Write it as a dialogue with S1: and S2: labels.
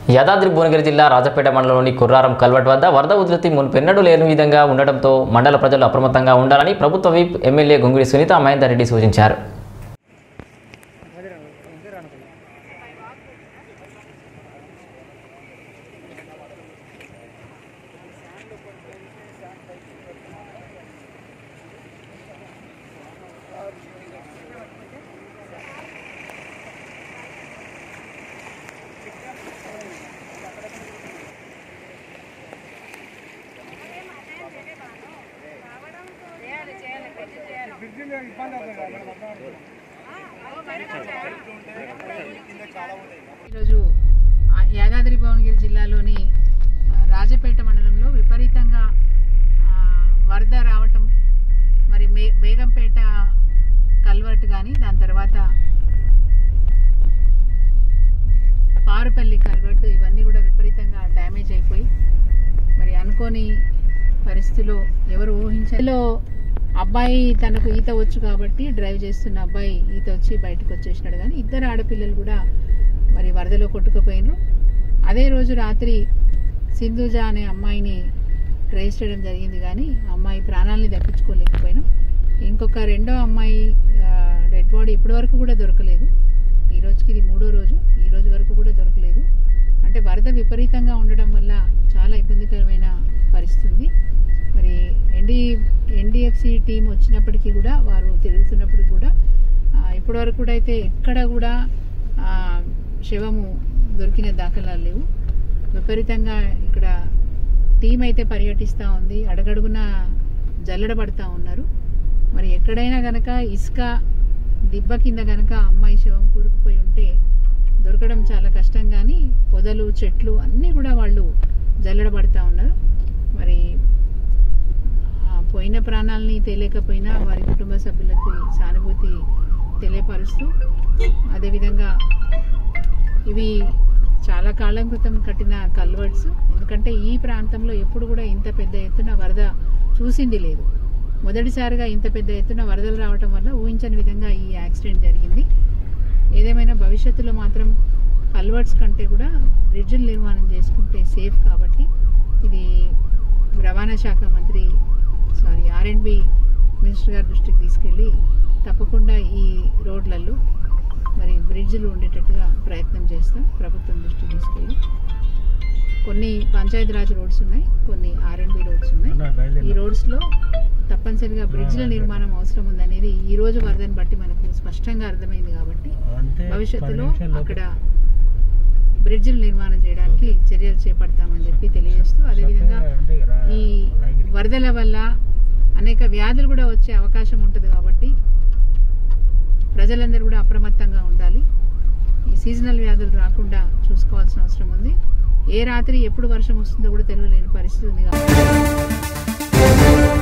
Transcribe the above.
S1: యాదాద్రి భువనగిరి జిల్లా రాజపేట మండలంలోని కుర్రారం కల్వట్ వద్ద వరద ఉధృతి మున్పెన్నడూ లేని విధంగా ఉండటంతో మండల ప్రజలు అప్రమత్తంగా ఉండాలని ప్రభుత్వ విప్ ఎమ్మెల్యే గొంగుడి సునీత మహేందర్ రెడ్డి సూచించారు
S2: ఈరోజు ఆ యాదాద్రి భువనగిరి జిల్లాలోని ఆ, రాజపేట మండలంలో విపరీతంగా ఆ, వరద రావటం మరి మే బేగంపేట కల్వర్ట్ కానీ దాని తర్వాత పారుపల్లి కల్వర్ట్ ఇవన్నీ కూడా విపరీతంగా డ్యామేజ్ అయిపోయి మరి అనుకోని పరిస్థితిలో ఎవరు ఊహించలో అబ్బాయి తనకు ఈత వచ్చు కాబట్టి డ్రైవ్ చేస్తున్న అబ్బాయి ఈత వచ్చి బయటకు వచ్చేసినాడు కానీ ఇద్దరు ఆడపిల్లలు కూడా మరి వరదలో కొట్టుకుపోయినారు అదే రోజు రాత్రి సింధుజ అనే అమ్మాయిని ట్రేస్ చేయడం జరిగింది కానీ ఆ అమ్మాయి ప్రాణాలని దక్కించుకోలేకపోయినాం ఇంకొక రెండో అమ్మాయి డెడ్ బాడీ ఇప్పటి వరకు కూడా దొరకలేదు ఈ రోజుకి ఇది మూడో రోజు ఈ రోజు వరకు కూడా దొరకలేదు అంటే వరద విపరీతంగా ఉండడం వల్ల చాలా ఇబ్బందికరమైన పరిస్థితి ఉంది మరి ఎన్డి ఎన్డిఎఫ్సి టీం వచ్చినప్పటికీ కూడా వారు తిరుగుతున్నప్పుడు కూడా ఆ, ఇప్పటివరకు కూడా అయితే ఎక్కడ కూడా ఆ, శవము దొరికిన దాఖలాలు లేవు విపరీతంగా ఇక్కడ టీం అయితే పర్యటిస్తూ ఉంది అడగడుగున జల్లెడ పడుతూ ఉన్నారు మరి ఎక్కడైనా గనక ఇసుక దిబ్బ కింద గనక అమ్మాయి శవం కూరుకుపోయి ఉంటే దొరకడం చాలా కష్టం కానీ పొదలు చెట్లు అన్నీ కూడా వాళ్ళు జల్లెడ పడుతూ ఉన్నారు మరి ఆ పోయిన ప్రాణాలని తెలియకపోయినా వారి కుటుంబ సభ్యులకి సానుభూతి తెలియపరుస్తూ అదేవిధంగా ఇవి చాలా కాలం క్రితం కట్టిన కల్వర్ట్స్ ఎందుకంటే ఈ ప్రాంతంలో ఎప్పుడు కూడా ఇంత పెద్ద ఎత్తున వరద చూసింది లేదు మొదటిసారిగా ఇంత పెద్ద ఎత్తున వరదలు రావటం వల్ల ఊహించని విధంగా ఈ యాక్సిడెంట్ జరిగింది ఏదేమైనా భవిష్యత్తులో మాత్రం కల్వర్ట్స్ కంటే కూడా బ్రిడ్జిల్ నిర్మాణం చేసుకుంటే సేఫ్ కాబట్టి ఇది రవాణా శాఖ మంత్రి sorry R and B minister గారి దృష్టికి తీసుకెళ్ళి తప్పకుండా ఈ రోడ్లలో మరి బ్రిడ్జ్లు ఉండేటట్టుగా ప్రయత్నం చేస్తాం ప్రభుత్వం దృష్టికి తీసుకెళ్ళి కొన్ని పంచాయతీరాజ్ రోడ్స్ ఉన్నాయి కొన్ని ఆర్ అండ్ బి రోడ్స్ ఉన్నాయి ఈ రోడ్స్లో తప్పనిసరిగా బ్రిడ్జ్ల నిర్మాణం అవసరం ఉందనేది ఈ రోజు వరదని బట్టి మనకు స్పష్టంగా అర్థమైంది కాబట్టి భవిష్యత్తులో అక్కడ బ్రిడ్జిల నిర్మాణం చేయడానికి చర్యలు చేపడతామని చెప్పి తెలియజేస్తూ అదేవిధంగా ఈ వరదల వల్ల అనేక వ్యాధులు కూడా వచ్చే అవకాశం ఉంటుంది కాబట్టి ప్రజలందరూ కూడా అప్రమత్తంగా ఉండాలి ఈ సీజనల్ వ్యాధులు రాకుండా చూసుకోవాల్సిన అవసరం ఉంది ఏ రాత్రి ఎప్పుడు వర్షం వస్తుందో కూడా తెలియలేని పరిస్థితి ఉంది కాబట్టి